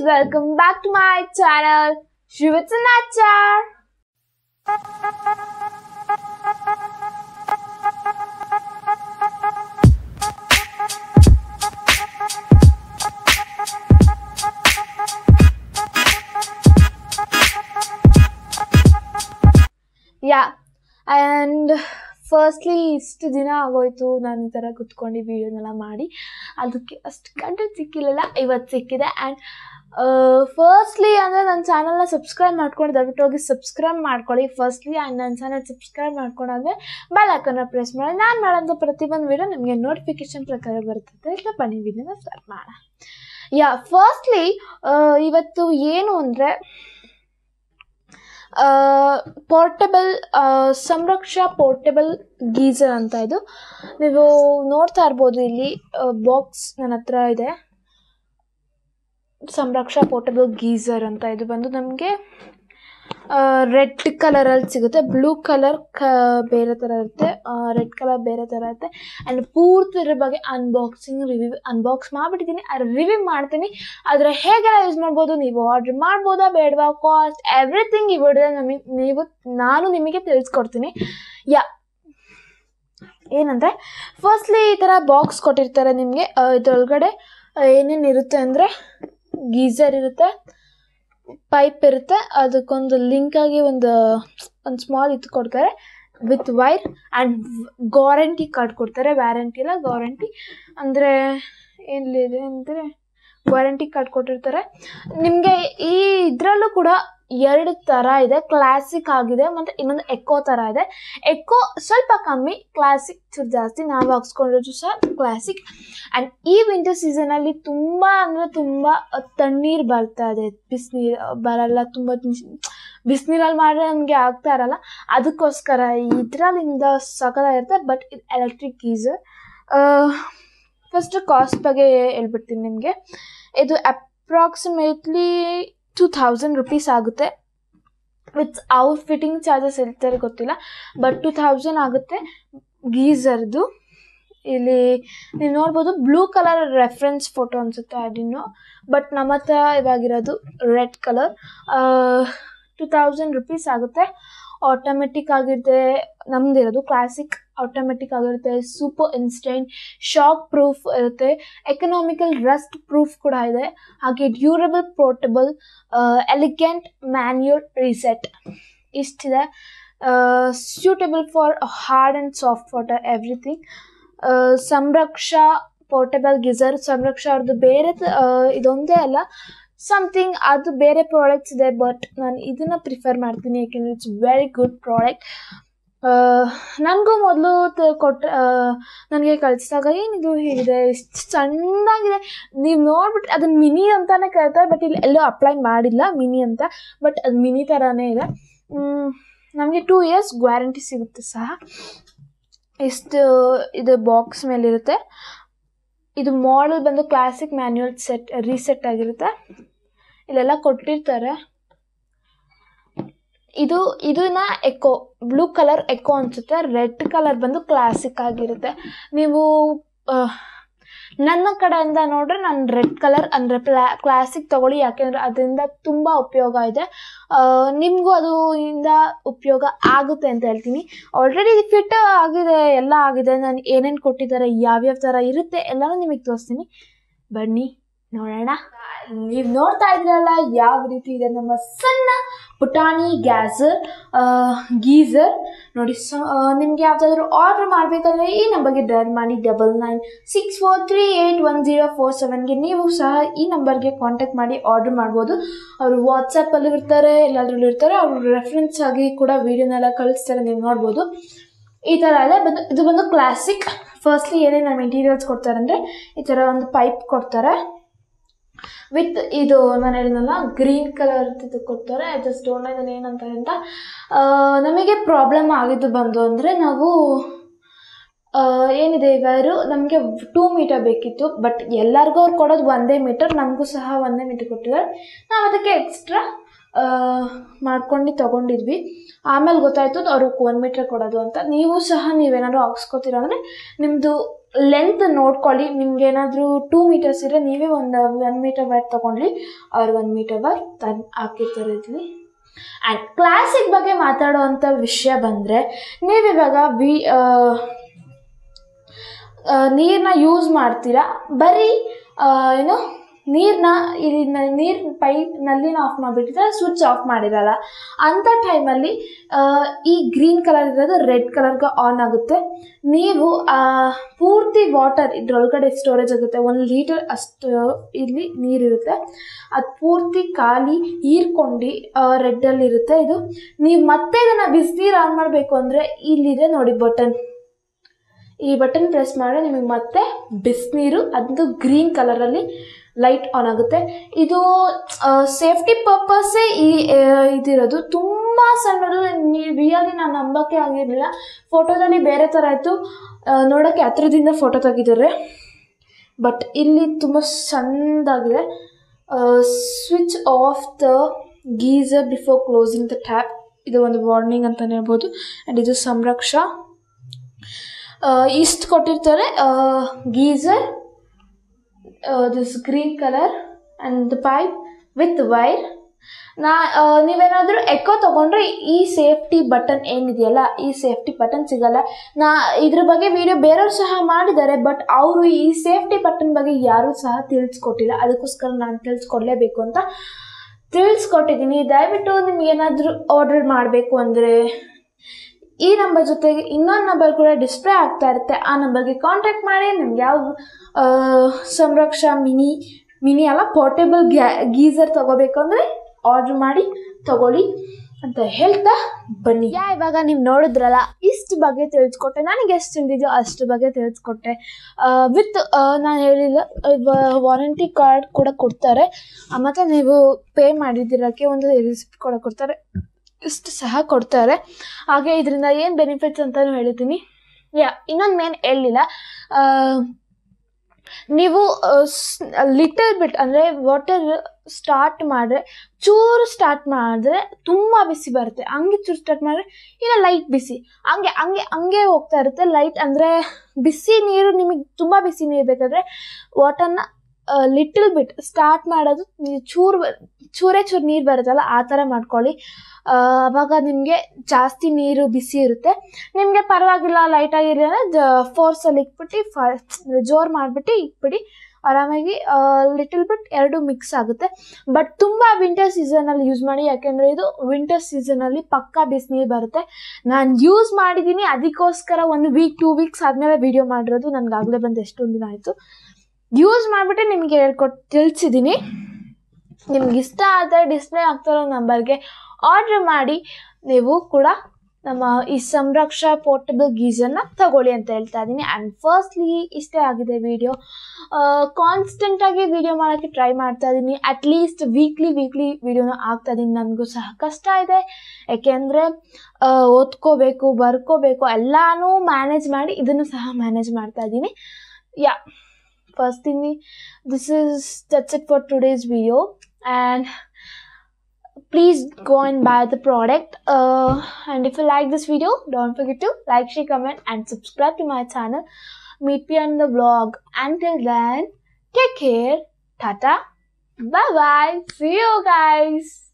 welcome back to my channel, Shivitsa Nachar. ಯಾ and firstly ಇಷ್ಟು ದಿನ ಆಗೋಯ್ತು ನಾನು ಈ ಥರ ಕುತ್ಕೊಂಡು ವೀಡಿಯೋನೆಲ್ಲ ಮಾಡಿ ಅದಕ್ಕೆ ಅಷ್ಟು ಕಂಟೆಂಟ್ ಸಿಕ್ಕಿರಲಿಲ್ಲ ಇವತ್ತು ಸಿಕ್ಕಿದೆ ಆ್ಯಂಡ್ ಫಸ್ಟ್ಲಿ ಅಂದರೆ ನನ್ನ ಚಾನಲ್ನ ಸಬ್ಸ್ಕ್ರೈಬ್ ಮಾಡ್ಕೊಂಡು ದಯವಿಟ್ಟು ಹೋಗಿ ಸಬ್ಸ್ಕ್ರೈಬ್ ಮಾಡ್ಕೊಳ್ಳಿ ಫಸ್ಟ್ಲಿ ಆ್ಯಂಡ್ ನನ್ನ ಚಾನಲ್ ಸಬ್ಸ್ಕ್ರೈಬ್ ಮಾಡ್ಕೊಂಡಾದ್ಮೇಲೆ ಬೆಲ್ ಐಕನ್ನ ಪ್ರೆಸ್ ಮಾಡಿ ನಾನು ಮಾಡೋಂಥ ಪ್ರತಿಯೊಂದು ವೀಡಿಯೋ ನಿಮಗೆ ನೋಟಿಫಿಕೇಶನ್ ಪ್ರಕಾರ ಬರ್ತದೆ ಇಲ್ಲ ಬನ್ನಿ ವೀಡಿಯೋನ ಸ್ಟಾರ್ಟ್ ಮಾಡೋಣ ಯಾ ಫಸ್ಟ್ಲಿ ಇವತ್ತು ಏನು ಅಂದರೆ ಪೋರ್ಟಬಲ್ ಸಂರಕ್ಷಾ ಪೋರ್ಟಬಲ್ ಗೀಸರ್ ಅಂತ ಇದು ನೀವು ನೋಡ್ತಾ ಇರ್ಬೋದು ಇಲ್ಲಿ ಬಾಕ್ಸ್ ನನ್ನ ಹತ್ರ ಇದೆ ಸಂರಕ್ಷಾ ಪೋರ್ಟಬಲ್ ಗೀಸರ್ ಅಂತ ಇದು ಬಂದು ನಮಗೆ ರೆಡ್ ಕಲರಲ್ಲಿ ಸಿಗುತ್ತೆ ಬ್ಲೂ ಕಲರ್ ಕ ಬೇರೆ ಥರ ಇರುತ್ತೆ ರೆಡ್ ಕಲರ್ ಬೇರೆ ಥರ ಇರುತ್ತೆ ಆ್ಯಂಡ್ ಪೂರ್ತಿ ಇದ್ರ ಬಗ್ಗೆ ಅನ್ಬಾಕ್ಸಿಂಗ್ ರಿವ್ಯೂ ಅನ್ಬಾಕ್ಸ್ ಮಾಡಿಬಿಟ್ಟಿದ್ದೀನಿ ರಿವ್ಯೂ ಮಾಡ್ತೀನಿ ಆದರೆ ಹೇಗೆಲ್ಲ ಯೂಸ್ ಮಾಡ್ಬೋದು ನೀವು ಆರ್ಡ್ರ್ ಮಾಡ್ಬೋದಾ ಬೇಡವಾ ಕಾಸ್ಟ್ ಎವ್ರಿಥಿಂಗ್ ಈ ವಿಡಿಯೋ ನಮಗೆ ನೀವು ನಾನು ನಿಮಗೆ ತಿಳಿಸ್ಕೊಡ್ತೀನಿ ಯಾ ಏನಂದರೆ ಫಸ್ಟ್ಲಿ ಈ ಥರ ಬಾಕ್ಸ್ ಕೊಟ್ಟಿರ್ತಾರೆ ನಿಮಗೆ ಇದ್ರೊಳಗಡೆ ಏನೇನು ಇರುತ್ತೆ ಅಂದರೆ ಗೀಸರ್ ಇರುತ್ತೆ ಪೈಪ್ ಇರುತ್ತೆ ಅದಕ್ಕೊಂದು ಲಿಂಕ್ ಆಗಿ ಒಂದು ಒಂದು ಸ್ಮಾಲ್ ಇದು ಕೊಡ್ತಾರೆ with wire and guarantee card ಕೊಡ್ತಾರೆ ವ್ಯಾರಂಟಿ ಇಲ್ಲ ಗ್ಯಾರಂಟಿ ಅಂದರೆ ಏನಿದೆ ಅಂದರೆ ವಾರಂಟಿ ಕಾರ್ಡ್ ಕೊಟ್ಟಿರ್ತಾರೆ ನಿಮಗೆ ಈ ಇದರಲ್ಲೂ ಕೂಡ ಎರಡು ಥರ ಇದೆ ಕ್ಲಾಸಿಕ್ ಆಗಿದೆ ಮತ್ತು ಇನ್ನೊಂದು ಎಕ್ಕೋ ಥರ ಇದೆ ಎಕ್ಕೋ ಸ್ವಲ್ಪ ಕಮ್ಮಿ ಕ್ಲಾಸಿಕ್ ಚೂರು ಜಾಸ್ತಿ ನಾವು ಹಾಕ್ಸ್ಕೊಂಡಿರೋದು ಸಹ ಕ್ಲಾಸಿಕ್ ಆ್ಯಂಡ್ ಈ ವಿಂಟರ್ ಸೀಸನಲ್ಲಿ ತುಂಬ ಅಂದರೆ ತುಂಬ ತಣ್ಣೀರು ಬರ್ತಾ ಇದೆ ಬಿಸಿನೀರು ಬರಲ್ಲ ತುಂಬ ಬಿಸಿನೀರಲ್ಲಿ ಮಾಡಿದ್ರೆ ನಮಗೆ ಆಗ್ತಾ ಇರಲ್ಲ ಅದಕ್ಕೋಸ್ಕರ ಇದರಲ್ಲಿಂದ ಸಕಲಾಗಿರುತ್ತೆ ಬಟ್ ಇದು ಎಲೆಕ್ಟ್ರಿಕ್ ಗೀಸರ್ ಫಸ್ಟ್ ಕಾಸ್ಟ್ ಬಗ್ಗೆ ಹೇಳ್ಬಿಡ್ತೀನಿ ನಿಮಗೆ ಇದು ಅಪ್ರಾಕ್ಸಿಮೇಟ್ಲಿ ಟೂ ಥೌಸಂಡ್ ರುಪೀಸ್ ಆಗುತ್ತೆ ವಿತ್ ಔಟ್ ಫಿಟ್ಟಿಂಗ್ ಚಾರ್ಜಸ್ ಹೇಳ್ತಾರೆ ಗೊತ್ತಿಲ್ಲ ಬಟ್ ಟು ಥೌಸಂಡ್ ಆಗುತ್ತೆ ಗೀಸರ್ದು ಇಲ್ಲಿ ನೀವು ನೋಡ್ಬೋದು ಬ್ಲೂ ಕಲರ್ ರೆಫರೆನ್ಸ್ ಫೋಟೋ ಅನಿಸುತ್ತೆ ಅದಿನ್ನು ಬಟ್ ನಮ್ಮ ಹತ್ರ ಇವಾಗಿರೋದು red colour two thousand rupees ಆಗುತ್ತೆ ಆಟೋಮೆಟಿಕ್ ಆಗಿರುತ್ತೆ ನಮ್ದಿರೋದು ಕ್ಲಾಸಿಕ್ ಆಟೋಮೆಟಿಕ್ ಆಗಿರುತ್ತೆ ಸೂಪರ್ ಇನ್ಸ್ಟೆಂಟ್ ಶಾಕ್ ಪ್ರೂಫ್ ಇರುತ್ತೆ ಎಕನಾಮಿಕಲ್ ರಸ್ಟ್ ಪ್ರೂಫ್ ಕೂಡ ಇದೆ ಹಾಗೆ durable portable elegant manual reset ಇಷ್ಟಿದೆ suitable for hard and soft water everything Samraksha portable geyser Samraksha ಅವ್ರದ್ದು ಬೇರೆ ಇದೊಂದೇ ಅಲ್ಲ ಸಮಥಿಂಗ್ ಅದು ಬೇರೆ ಪ್ರಾಡಕ್ಟ್ಸ್ ಇದೆ ಬಟ್ ನಾನು ಇದನ್ನು ಪ್ರಿಫರ್ ಮಾಡ್ತೀನಿ ಯಾಕೆಂದರೆ ಇಟ್ಸ್ ವೆರಿ ಗುಡ್ ಪ್ರಾಡಕ್ಟ್ ನನಗೂ ಮೊದಲು ಕೊಟ್ಟ ನನಗೆ ಕಳಿಸಿದಾಗ ಏನಿದು ಹೇಗಿದೆ ಇಷ್ಟು ಸಣ್ಣದಾಗಿದೆ ನೀವು ನೋಡ್ಬಿಟ್ಟು ಅದನ್ನು ಮಿನಿ ಅಂತಲೇ ಕರೀತಾರೆ ಬಟ್ ಇಲ್ಲಿ ಎಲ್ಲೂ ಅಪ್ಲೈ ಮಾಡಿಲ್ಲ ಮಿನಿ ಅಂತ ಬಟ್ ಅದು ಮಿನಿ ಥರನೇ ಇದೆ ನಮಗೆ ಟೂ ಇಯರ್ಸ್ ಗ್ಯಾರಂಟಿ ಸಿಗುತ್ತೆ ಸಹ ಇಷ್ಟು ಇದು ಬಾಕ್ಸ್ ಮೇಲಿರುತ್ತೆ ಇದು ಮಾಡಲ್ ಬಂದು ಕ್ಲಾಸಿಕ್ ಮ್ಯಾನ್ಯುಯಲ್ ಸೆಟ್ ರೀಸೆಟ್ ಆಗಿರುತ್ತೆ ಇಲ್ಲೆಲ್ಲ ಕೊಟ್ಟಿರ್ತಾರೆ ಇದು ಇದನ್ನ ಎಕೋ ಬ್ಲೂ ಕಲರ್ ಎಕೋ ಅನಿಸುತ್ತೆ ರೆಡ್ ಕಲರ್ ಬಂದು ಕ್ಲಾಸಿಕ್ ಆಗಿರುತ್ತೆ ನೀವು ನನ್ನ ಕಡೆಯಿಂದ ನೋಡ್ರೆ ನಾನು ರೆಡ್ ಕಲರ್ ಅಂದರೆ ಪ್ಲಾ ಕ್ಲಾಸಿಕ್ ತೊಗೊಳ್ಳಿ ಯಾಕೆಂದರೆ ಅದರಿಂದ ತುಂಬ ಉಪಯೋಗ ಇದೆ ನಿಮಗೂ ಅದು ಇಂದ ಉಪಯೋಗ ಆಗುತ್ತೆ ಅಂತ ಹೇಳ್ತೀನಿ ಆಲ್ರೆಡಿ ಫಿಟ್ ಆಗಿದೆ ಎಲ್ಲ ಆಗಿದೆ ನಾನು ಏನೇನು ಕೊಟ್ಟಿದ್ದಾರೆ ಯಾವ್ಯಾವ ಥರ ಇರುತ್ತೆ ಎಲ್ಲನೂ ನಿಮಗೆ ತೋರಿಸ್ತೀನಿ ಬನ್ನಿ ನೋಡೋಣ ನೀವು ನೋಡ್ತಾ ಇದ್ರಲ್ಲ ಯಾವ ರೀತಿ ಇದೆ ನಮ್ಮ ಸಣ್ಣ ಪುಟಾಣಿ ಗ್ಯಾಸರ್ ಗೀಸರ್ ನೋಡಿ ಸ ನಿಮಗೆ ಯಾವುದಾದ್ರೂ ಆರ್ಡ್ರ್ ಮಾಡಬೇಕಂದ್ರೆ ಈ ನಂಬರ್ಗೆ ಡಯಲ್ ಮಾಡಿ double nine six four three eight one zero four ಸೆವೆನ್ಗೆ ನೀವು ಸಹ ಈ ನಂಬರ್ಗೆ ಕಾಂಟ್ಯಾಕ್ಟ್ ಮಾಡಿ ಆರ್ಡ್ರ್ ಮಾಡ್ಬೋದು ಅವರು ವಾಟ್ಸಪ್ಪಲ್ಲೂ ಇರ್ತಾರೆ ಎಲ್ಲಾದ್ರಲ್ಲೂ ಇರ್ತಾರೆ ಅವರು ರೆಫರೆನ್ಸ್ ಆಗಿ ಕೂಡ ವೀಡಿಯೋನೆಲ್ಲ ಕಳಿಸ್ತಾರೆ ನೀವು ನೋಡ್ಬೋದು ಈ ಥರ ಇದೆ ಬಂದು ಇದು ಬಂದು ಕ್ಲಾಸಿಕ್ ಫಸ್ಟ್ಲಿ ಏನೇನು ಮೆಟೀರಿಯಲ್ಸ್ ಕೊಡ್ತಾರೆ ಅಂದರೆ ಈ ಥರ ಒಂದು ಪೈಪ್ ಕೊಡ್ತಾರೆ ವಿತ್ ಇದು ನಾನು ಹೇಳಿದ್ನಲ್ಲ ಗ್ರೀನ್ ಕಲರ್ ಇದು ಕೊಡ್ತಾರೆ ಜಸ್ಟ್ ಡೋಂಟ್ ಇದನ್ನು ಏನಂತಾರೆ ಅಂತ ನಮಗೆ ಪ್ರಾಬ್ಲಮ್ ಆಗಿದ್ದು ಬಂದು ಅಂದರೆ ನಾವು ಏನಿದೆ ಇವರು ನಮಗೆ ಟೂ ಮೀಟರ್ ಬೇಕಿತ್ತು ಬಟ್ ಎಲ್ಲರಿಗೂ ಅವ್ರು ಕೊಡೋದು ಒಂದೇ ಮೀಟರ್ ನಮಗೂ ಸಹ ಒಂದೇ ಮೀಟರ್ ಕೊಟ್ಟಿದ್ದಾರೆ ನಾವು ಅದಕ್ಕೆ ಎಕ್ಸ್ಟ್ರಾ ಮಾಡ್ಕೊಂಡು ತೊಗೊಂಡಿದ್ವಿ ಆಮೇಲೆ ಗೊತ್ತಾಯ್ತು ಅವ್ರಿಗೆ ಒನ್ ಮೀಟ್ರ್ ಕೊಡೋದು ಅಂತ ನೀವು ಸಹ ನೀವೇನಾದ್ರು ಹಾಕ್ಸ್ಕೊತೀರ ಅಂದರೆ ನಿಮ್ಮದು ಲೆಂತ್ ನೋಡ್ಕೊಳ್ಳಿ ನಿಮ್ಗೆ ಏನಾದರೂ ಟೂ ಮೀಟರ್ಸ್ ಇದ್ರೆ ನೀವೇ ಒಂದು ಒನ್ ಮೀಟರ್ ವೈರ್ ತೊಗೊಂಡ್ಲಿ ಅವ್ರು ಒನ್ ಮೀಟರ್ ವೈರ್ ತನ್ ಹಾಕಿರ್ತಾರೆ ಇಲ್ಲಿ ಆ್ಯಂಡ್ ಕ್ಲಾಸಿಕ್ ಬಗ್ಗೆ ಮಾತಾಡೋವಂಥ ವಿಷಯ ಬಂದರೆ ನೀವಿವಾಗ ವಿ ನೀರನ್ನ ಯೂಸ್ ಮಾಡ್ತೀರಾ ಬರೀ ಆ, ಏನು ನೀರನ್ನ ಇಲ್ಲಿ ನೀರು ಪೈಪ್ ನಲ್ಲಿನ ಆಫ್ ಮಾಡಿಬಿಟ್ಟಿದ್ರೆ ಸ್ವಿಚ್ ಆಫ್ ಮಾಡಿರಲ್ಲ ಅಂಥ ಟೈಮಲ್ಲಿ ಈ ಗ್ರೀನ್ ಕಲರ್ ಇರೋದು ರೆಡ್ ಕಲರ್ಗೆ ಆನ್ ಆಗುತ್ತೆ ನೀವು ಆ, ಪೂರ್ತಿ ವಾಟರ್ ಇದ್ರೊಳಗಡೆ ಸ್ಟೋರೇಜ್ ಆಗುತ್ತೆ ಒಂದು ಲೀಟರ್ ಅಷ್ಟು ಇಲ್ಲಿ ನೀರಿರುತ್ತೆ ಅದು ಪೂರ್ತಿ ಖಾಲಿ ಹೀರ್ಕೊಂಡು ರೆಡ್ಡಲ್ಲಿ ಇರುತ್ತೆ ಇದು ನೀವು ಮತ್ತೆ ಇದನ್ನು ಬಿಸಿನೀರು ಆನ್ ಮಾಡಬೇಕು ಅಂದರೆ ಇಲ್ಲಿದೆ ನೋಡಿ ಬಟನ್ ಈ ಬಟನ್ ಪ್ರೆಸ್ ಮಾಡಿದ್ರೆ ನಿಮಗೆ ಮತ್ತೆ ಬಿಸಿನೀರು ಅದು ಗ್ರೀನ್ ಕಲರಲ್ಲಿ ಲೈಟ್ ಆನ್ ಆಗುತ್ತೆ ಇದು ಸೇಫ್ಟಿ ಪರ್ಪಸ್ಸೇ ಈ ಆ, ಇದಿರೋದು ತುಂಬ ಸಣ್ಣದು ರಿಯಲಿ ನಾನು ನಂಬೋಕ್ಕೆ ಆಗಿರಲಿಲ್ಲ ಫೋಟೋದಲ್ಲಿ ಬೇರೆ ಥರ ಇತ್ತು ನೋಡೋಕ್ಕೆ ಹತ್ರದಿಂದ ಫೋಟೋ ತೆಗಿದ್ದಾರೆ ಬಟ್ ಇಲ್ಲಿ ತುಂಬ ಸಣ್ಣದಾಗಿದೆ switch off the geyser before closing the tap ಇದು ಒಂದು ವಾರ್ನಿಂಗ್ ಅಂತಲೇ ಹೇಳ್ಬೋದು ಆ್ಯಂಡ್ ಇದು ಸಂರಕ್ಷ ಇಷ್ಟು ಕೊಟ್ಟಿರ್ತಾರೆ geyser this green colour and the pipe with wire ನಾ ನೀವೇನಾದರೂ ಎಕೋ ತೊಗೊಂಡ್ರೆ ಈ ಸೇಫ್ಟಿ ಬಟನ್ ಏನಿದೆಯಲ್ಲ ಈ ಸೇಫ್ಟಿ ಬಟನ್ ಸಿಗಲ್ಲ ನಾ ಇದ್ರ ಬಗ್ಗೆ ವಿಡಿಯೋ ಬೇರೆಯವ್ರು ಸಹ ಮಾಡಿದ್ದಾರೆ ಬಟ್ ಅವರು ಈ ಸೇಫ್ಟಿ ಬಟನ್ ಬಗ್ಗೆ ಯಾರೂ ಸಹ ತಿಳಿಸ್ಕೊಟ್ಟಿಲ್ಲ ಅದಕ್ಕೋಸ್ಕರ ನಾನು ತಿಳಿಸ್ಕೊಡ್ಲೇಬೇಕು ಅಂತ ತಿಳಿಸ್ಕೊಟ್ಟಿದ್ದೀನಿ ದಯವಿಟ್ಟು ನಿಮ್ಗೆ ಏನಾದರೂ ಆರ್ಡರ್ ಮಾಡಬೇಕು ಅಂದರೆ ಈ ನಂಬರ್ ಜೊತೆಗೆ ಇನ್ನೊಂದು ನಂಬರ್ ಕೂಡ ಡಿಸ್ಪ್ಲೇ ಆಗ್ತಾ ಇರುತ್ತೆ ಆ ನಂಬರ್ಗೆ ಕಾಂಟ್ಯಾಕ್ಟ್ ಮಾಡಿ ನಿಮ್ಗೆ ಯಾವ ಆ, ಸಂರಕ್ಷ ಮಿನಿ ಮಿನಿ ಅಲ್ಲ ಪೋರ್ಟೇಬಲ್ ಗ್ಯಾ ಗೀಸರ್ ತಗೋಬೇಕು ಅಂದರೆ ಆರ್ಡ್ರ್ ಮಾಡಿ ತಗೊಳ್ಳಿ ಅಂತ ಹೇಳ್ತಾ ಬನ್ನಿ ಯಾ ಇವಾಗ ನೀವು ನೋಡಿದ್ರಲ್ಲ ಇಷ್ಟು ಬಗ್ಗೆ ತಿಳಿಸ್ಕೊಟ್ಟೆ ನನಗೆ ಎಷ್ಟು ತಿಳಿದಿದೆಯೋ ಅಷ್ಟು ಬಗ್ಗೆ ತಿಳಿಸ್ಕೊಟ್ಟೆ ವಿತ್ ನಾನು ಹೇಳಿಲ್ಲ ವಾರಂಟಿ ಕಾರ್ಡ್ ಕೂಡ ಕೊಡ್ತಾರೆ ಆ, ಮತ್ತೆ ನೀವು ಪೇ ಮಾಡಿದ್ದೀರಕ್ಕೆ ಒಂದು ರಿಸಿಪ್ಟ್ ಕೂಡ ಕೊಡ್ತಾರೆ ಇಷ್ಟು ಸಹ ಕೊಡ್ತಾರೆ ಹಾಗೆ ಇದರಿಂದ ಏನು ಬೆನಿಫಿಟ್ಸ್ ಅಂತಲೂ ಹೇಳಿದ್ದೀನಿ ಯಾ ಇನ್ನೊಂದು ಮೇನ್ ಹೇಳಲಿಲ್ಲ ನೀವು ಲಿಟಲ್ ಬಿಟ್ ಅಂದರೆ ವಾಟರ್ ಸ್ಟಾರ್ಟ್ ಮಾಡಿದ್ರೆ ಚೂರು ಸ್ಟಾರ್ಟ್ ಮಾಡಿದ್ರೆ ತುಂಬ ಬಿಸಿ ಬರುತ್ತೆ ಹಂಗೆ ಚೂರು ಸ್ಟಾರ್ಟ್ ಮಾಡಿದ್ರೆ ಇಲ್ಲ ಲೈಟ್ ಬಿಸಿ ಹಂಗೆ ಹಂಗೆ ಹಂಗೆ ಹೋಗ್ತಾ ಇರುತ್ತೆ ಲೈಟ್ ಅಂದರೆ ಬಿಸಿ ನೀರು ನಿಮಗೆ ತುಂಬ ಬಿಸಿ ನೀರು ಬೇಕಾದರೆ ವಾಟರ್ನ ಲಿಟಲ್ ಬಿಟ್ ಸ್ಟಾರ್ಟ್ ಮಾಡೋದು ನೀವು ಚೂರು ಚೂರೇ ಚೂರು ನೀರು ಬರುತ್ತಲ್ಲ ಆ ಥರ ಮಾಡ್ಕೊಳ್ಳಿ ಆ, ಆವಾಗ ನಿಮಗೆ ಜಾಸ್ತಿ ನೀರು ಬಿಸಿ ಇರುತ್ತೆ ನಿಮಗೆ ಪರವಾಗಿಲ್ಲ ಲೈಟಾಗಿರಲಿ ಅಂದರೆ ಫೋರ್ಸಲ್ಲಿ ಇಕ್ಬಿಟ್ಟು ಫ ಜೋರು ಮಾಡಿಬಿಟ್ಟು ಇಕ್ಬಿಡಿ ಆರಾಮಾಗಿ ಲಿಟಲ್ ಬಿಟ್ ಎರಡು ಮಿಕ್ಸ್ ಆಗುತ್ತೆ ಬಟ್ ತುಂಬ ವಿಂಟರ್ ಸೀಸನಲ್ಲಿ ಯೂಸ್ ಮಾಡಿ ಯಾಕೆಂದರೆ ಇದು ವಿಂಟರ್ ಸೀಸನಲ್ಲಿ ಪಕ್ಕಾ ಬಿಸಿನೀರು ಬರುತ್ತೆ ನಾನು ಯೂಸ್ ಮಾಡಿದ್ದೀನಿ ಅದಕ್ಕೋಸ್ಕರ ಒಂದು ವೀಕ್ ಟೂ ವೀಕ್ಸ್ ಆದಮೇಲೆ ವೀಡಿಯೋ ಮಾಡಿರೋದು ನನಗಾಗಲೇ ಬಂದು ಎಷ್ಟೊಂದು ದಿನ ಆಯಿತು ಯೂಸ್ ಮಾಡಿಬಿಟ್ಟು ನಿಮಗೆ ಹೇಳ್ಕೊಟ್ಟು ತಿಳಿಸಿದ್ದೀನಿ ನಿಮ್ಗೆ ಇಷ್ಟ ಆದರೆ ಡಿಸ್ಪ್ಲೇ ಆಗ್ತಿರೋ ನಂಬರ್ಗೆ ಆರ್ಡ್ರ್ ಮಾಡಿ ನೀವು ಕೂಡ ನಮ್ಮ ಈ ಸಂರಕ್ಷಾ ಪೋರ್ಟಬಲ್ ಗೀಸರ್ನ ತಗೊಳ್ಳಿ ಅಂತ ಹೇಳ್ತಾ ಇದ್ದೀನಿ ಆ್ಯಂಡ್ ಫಸ್ಟ್ಲಿ ಇಷ್ಟೇ ಆಗಿದೆ ವಿಡಿಯೋ ಕಾನ್ಸ್ಟೆಂಟಾಗಿ ವಿಡಿಯೋ ಮಾಡೋಕ್ಕೆ ಟ್ರೈ ಮಾಡ್ತಾ ಇದ್ದೀನಿ ಅಟ್ಲೀಸ್ಟ್ ವೀಕ್ಲಿ ವೀಕ್ಲಿ ವಿಡಿಯೋನ ಆಗ್ತಾ ಇದ್ದೀನಿ ನನಗೂ ಸಹ ಕಷ್ಟ ಇದೆ ಯಾಕೆಂದರೆ ಓದ್ಕೋಬೇಕು ಬರ್ಕೋಬೇಕು ಎಲ್ಲನೂ ಮ್ಯಾನೇಜ್ ಮಾಡಿ ಇದನ್ನು ಸಹ ಮ್ಯಾನೇಜ್ ಮಾಡ್ತಾ ಇದ್ದೀನಿ ಯಾ first thing this is that's it for today's video and please go and buy the product uh, and if you like this video don't forget to like share comment and subscribe to my channel meet me on the vlog until then take care tata bye bye see you guys